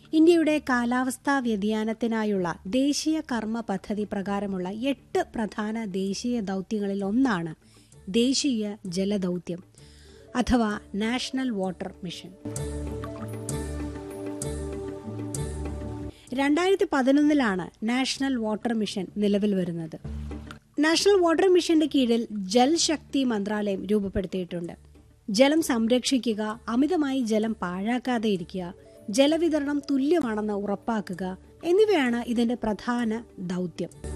ഇന്ത്യയുടെ കാലാവസ്ഥാ വ്യതിയാനത്തിനായുള്ള ദേശീയ കർമ്മ പദ്ധതി പ്രകാരമുള്ള എട്ട് പ്രധാന ദേശീയ ദൗത്യങ്ങളിൽ ഒന്നാണ് ദേശീയ ജലദൗത്യം അഥവാ നാഷണൽ വാട്ടർ മിഷൻ രണ്ടായിരത്തി പതിനൊന്നിലാണ് നാഷണൽ വാട്ടർ മിഷൻ നിലവിൽ വരുന്നത് നാഷണൽ വാട്ടർ മിഷന്റെ കീഴിൽ ജൽ ശക്തി മന്ത്രാലയം രൂപപ്പെടുത്തിയിട്ടുണ്ട് ജലം സംരക്ഷിക്കുക അമിതമായി ജലം പാഴാക്കാതെ ഇരിക്കുക ജലവിതരണം തുല്യമാണെന്ന് ഉറപ്പാക്കുക എന്നിവയാണ് ഇതിന്റെ പ്രധാന ദൗത്യം